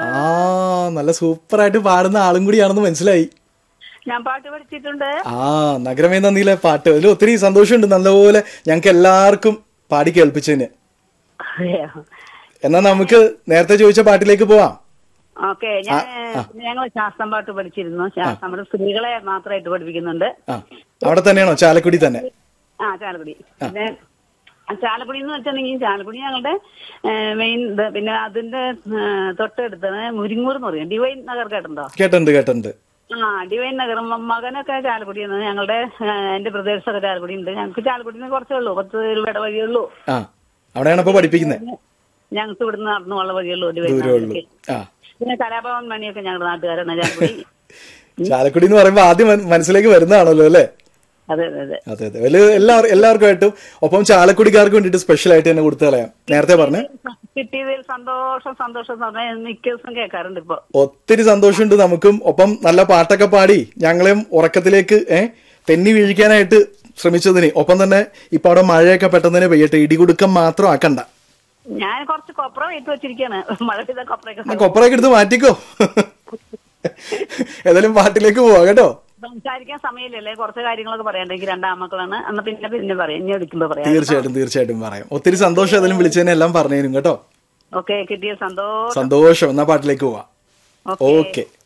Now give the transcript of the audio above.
ആ നല്ല സൂപ്പറായിട്ട് പാടുന്ന ആളും കൂടിയാണെന്ന് മനസ്സിലായി ഞാൻ പാട്ട് പഠിച്ചിട്ടുണ്ട് ആ നഗരമേ നന്ദിയിലെ പാട്ട് അതിൽ ഒത്തിരി സന്തോഷമുണ്ട് നല്ലപോലെ ഞങ്ങൾക്ക് എല്ലാവർക്കും പാടി കേൾപ്പിച്ചതിന് എന്നാ നമുക്ക് നേരത്തെ ചോദിച്ച പാട്ടിലേക്ക് പോവാം ഓക്കെ ഞാൻ ഞങ്ങൾ ശാസ്ത്രം പാട്ട് പഠിച്ചിരുന്നു ശാസ്ത്രം പാട്ട് സ്ത്രീകളെ മാത്രമായിട്ട് പഠിപ്പിക്കുന്നുണ്ട് ആ അവിടെ തന്നെയാണോ ചാലക്കുടി തന്നെ ആ ചാലക്കുടി പിന്നെ ചാലക്കുടി എന്ന് വെച്ചിട്ടുണ്ടെങ്കിൽ ചാലക്കുടി ഞങ്ങളുടെ മെയിൻ ഇത് പിന്നെ അതിന്റെ ഏ, തൊട്ടടുത്താണ് മുരിങ്ങൂർ എന്ന് പറയും ഡിവൈൻ നഗർ കേട്ടിട്ടുണ്ടോ കേട്ടുണ്ട് കേട്ടുണ്ട് ആ ഡിവൈൻ നഗർ മ- മകനൊക്കെ ചാലക്കുടിയാണ് ഞങ്ങളുടെ ഏ, എന്റെ ബ്രദേഴ്സൊക്കെ ചാലക്കുടി ഉണ്ട് ഞങ്ങൾക്ക് ചാലക്കുടിയിൽ നിന്ന് കുറച്ചേ ഉള്ളൂ പത്ത് രൂപയുടെ വഴിയുള്ളൂ ആ അവിടെയാണ് ഇപ്പൊ പഠിപ്പിക്കുന്നത് ഞങ്ങൾക്ക് ഇവിടുന്ന് നടന്നു ഉള്ള വഴിയുള്ളൂ ഡിവൈൻ ദൂരേ ഉള്ളൂ നഗറിലേക്ക് ആ പിന്നെ കലാഭവൻ മണിയൊക്കെ ഞങ്ങളുടെ നാട്ടുകാരാണ് ചാലക്കുടി ചാലക്കുടി എന്ന് പറയുമ്പോ ആദ്യം മന- മനസ്സിലേക്ക് വരുന്നതാണല്ലോ അല്ലേ അതെ അതെ അതെ അതെ അതെ വലിയ എല്ലാവരും എല്ലാവർക്കുമായിട്ടും ഒപ്പം ചാലക്കുടിക്കാർക്ക് വേണ്ടിയിട്ട് സ്പെഷ്യൽ ആയിട്ട് തന്നെ കൊടുത്തു കളയാം നേരത്തെ പറഞ്ഞ കിട്ടിയതിൽ സന്തോഷം സന്തോഷം എന്ന് പറഞ്ഞാൽ മിക്ക ദിവസം കേൾക്കാറുണ്ട് ഇപ്പൊ ഒത്തിരി സന്തോഷമുണ്ട് നമുക്കും ഒപ്പം നല്ല പാട്ടൊക്കെ പാടി ഞങ്ങളെയും ഉറക്കത്തിലേക്ക് ഏഹ് തെന്നി വീഴിക്കാനായിട്ട് ശ്രമിച്ചതിന് ഒപ്പം തന്നെ ഇപ്പൊ അവിടെ മഴയൊക്കെ പെട്ടെന്ന് തന്നെ പെയ്യട്ടെ ഇടികുടുക്കം മാത്രം ആക്കണ്ട ഞാൻ കുറച്ച് കൊപ്ര വെയിറ്റ് വെച്ചിരിക്കാണ് മഴ പെയ്ത കൊപ്രയൊക്കെ ആ കൊപ്പറൊക്കെ എടുത്ത് മാറ്റിക്കോ ഏതായാലും പാട്ടിലേക്ക് പോവാം കേട്ടോ സംസാരിക്കാൻ സമയമില്ലല്ലേ കുറച്ച് കാര്യങ്ങളൊക്കെ പറയണ്ട എനിക്ക് രണ്ടാം മക്കളാണ് എന്നാ പിന്നെ പിന്നെ പറയാം ഇനി വിളിക്കുമ്പോ പറയാം തീർച്ചയായിട്ടും തീർച്ചയായിട്ടും പറയാം ഒത്തിരി സന്തോഷം ഏതായാലും വിളിച്ചതിനെ എല്ലാം പറഞ്ഞേരും കേട്ടോ ഓക്കെ കിട്ടിയ സന്തോഷം സന്തോഷം എന്നാ പാട്ടിലേക്ക് പോവാം ഓക്കെ ഓക്കെ